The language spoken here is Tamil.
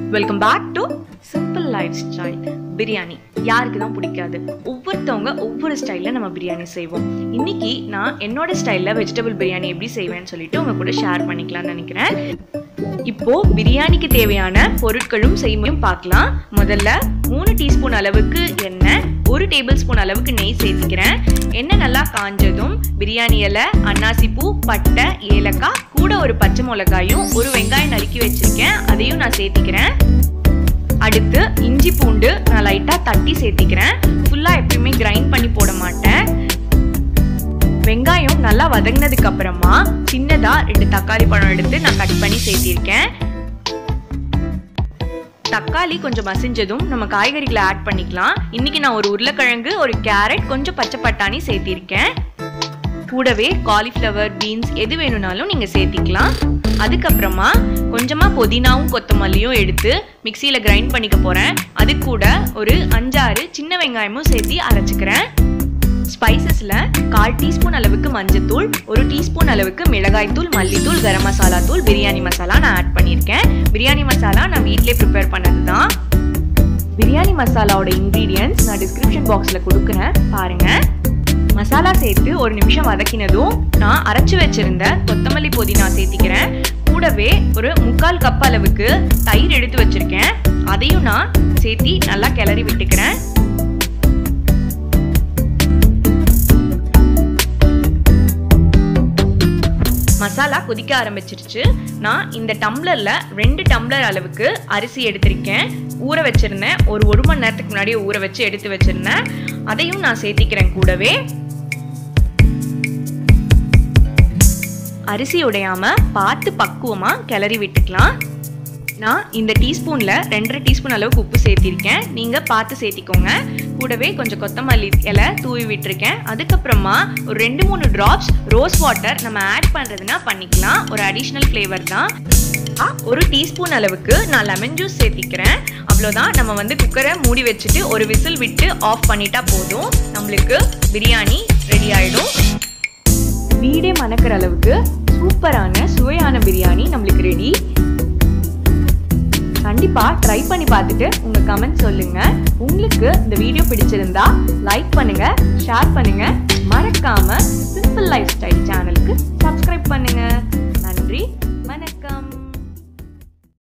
welcome back to simple life style biryani யாருக்கு தான் பிடிக்காது ஒவ்வொருத்தவங்க ஒவ்வொரு ஸ்டைலில் நம்ம பிரியாணி செய்வோம் இன்னைக்கு நான் என்னோட ஸ்டைலில் வெஜிடபிள் பிரியாணி எப்படி செய்வேன்னு சொல்லிட்டு உங்க கூட ஷேர் பண்ணிக்கலாம்னு நினைக்கிறேன் இப்போ பிரியாணிக்கு தேவையான பொருட்களும் செய்முறையும் பார்க்கலாம் முதல்ல மூணு டீஸ்பூன் அளவுக்கு எண்ணெய் ஒரு டேபிள் ஸ்பூன் அளவுக்கு நெய் சேர்த்துக்கிறேன் எண்ணெய் நல்லா காஞ்சதும் பிரியாணி இலை அன்னாசி பூ பட்டை ஏலக்காய் கூட ஒரு பச்சை மிளகாயும் ஒரு வெங்காயம் நறுக்கி வச்சிருக்கேன் அதையும் நான் சேர்த்திக்கிறேன் அடுத்து இஞ்சி பூண்டு நான் லைட்டாக தட்டி சேர்த்திக்கிறேன் ஃபுல்லாக எப்பயுமே கிரைண்ட் பண்ணி போட மாட்டேன் வெங்காயம் நல்லா வதங்கினதுக்கு அப்புறமா சின்னதா ரெண்டு தக்காளி பழம் எடுத்து நான் கட் பண்ணி சேர்த்திருக்கேன் தக்காளி கொஞ்சம் மசிஞ்சதும் நம்ம காய்கறிகளை ஆட் பண்ணிக்கலாம் இன்னைக்கு நான் ஒரு உருளைக்கிழங்கு ஒரு கேரட் கொஞ்சம் பச்சை பட்டாணி சேர்த்திருக்கேன் கூடவே காலிஃப்ளவர் பீன்ஸ் எது வேணும்னாலும் நீங்கள் சேர்த்திக்கலாம் அதுக்கப்புறமா கொஞ்சமாக புதினாவும் கொத்தமல்லியும் எடுத்து மிக்சியில் கிரைண்ட் பண்ணிக்க போகிறேன் அது கூட ஒரு அஞ்சாறு சின்ன வெங்காயமும் சேர்த்து அரைச்சிக்கிறேன் ஸ்பைசஸில் கால் டீஸ்பூன் அளவுக்கு மஞ்சத்தூள் ஒரு டீஸ்பூன் அளவுக்கு மிளகாய்த்தூள் மல்லித்தூள் கரம் மசாலா தூள் பிரியாணி மசாலா நான் ஆட் பண்ணியிருக்கேன் பிரியாணி மசாலா நான் வீட்டிலே ப்ரிப்பேர் பண்ணது தான் பிரியாணி மசாலாவோட இன்க்ரீடியன்ட்ஸ் நான் டிஸ்கிரிப்ஷன் பாக்ஸில் கொடுக்குறேன் பாருங்கள் மசாலா சேர்த்து ஒரு நிமிஷம் வதக்கினதும் நான் அரைச்சி வச்சிருந்த கொத்தமல்லி புதினா சேர்த்திக்கிறேன் கூடவே ஒரு முக்கால் கப் அளவுக்கு தயிர் எடுத்து வச்சிருக்கேன் அதையும் நான் சேர்த்தி நல்லா கிளறி விட்டுக்கிறேன் மசாலா கொதிக்க ஆரம்பிச்சிருச்சு நான் இந்த டம்ளரில் ரெண்டு டம்ளர் அளவுக்கு அரிசி எடுத்திருக்கேன் ஊற வச்சிருந்தேன் ஒரு ஒரு மணி நேரத்துக்கு முன்னாடியே ஊற வச்சு எடுத்து வச்சிருந்தேன் அதையும் நான் சேர்த்திக்கிறேன் கூடவே அரிசி உடையாம பார்த்து பக்குவமா கிளறி விட்டுக்கலாம் நான் இந்த டீஸ்பூனில் ரெண்டரை டீஸ்பூன் அளவுக்கு உப்பு சேர்த்திருக்கேன் நீங்கள் பார்த்து சேர்த்திக்கோங்க கூடவே கொஞ்சம் கொத்தமல்லி இலை தூவி விட்டுருக்கேன் அதுக்கப்புறமா ஒரு ரெண்டு மூணு ட்ராப்ஸ் ரோஸ் வாட்டர் நம்ம ஆட் பண்ணுறதுனா பண்ணிக்கலாம் ஒரு அடிஷ்னல் ஃப்ளேவர் தான் ஒரு டீஸ்பூன் அளவுக்கு நான் லெமன் ஜூஸ் சேர்த்திக்கிறேன் அவ்வளோதான் நம்ம வந்து குக்கரை மூடி வச்சுட்டு ஒரு விசில் விட்டு ஆஃப் பண்ணிட்டா போதும் நம்மளுக்கு பிரியாணி ரெடி ஆகிடும் வீடே மணக்கிற அளவுக்கு சூப்பரான சுவையான பிரியாணி நம்மளுக்கு ரெடி கண்டிப்பா ட்ரை பண்ணி பார்த்துட்டு உங்க கமெண்ட் சொல்லுங்க உங்களுக்கு இந்த வீடியோ பிடிச்சிருந்தா லைக் பண்ணுங்க ஷேர் பண்ணுங்க மறக்காம சிம்பிள் லைஃப் ஸ்டைல் சேனலுக்கு சப்ஸ்கிரைப் பண்ணுங்க நன்றி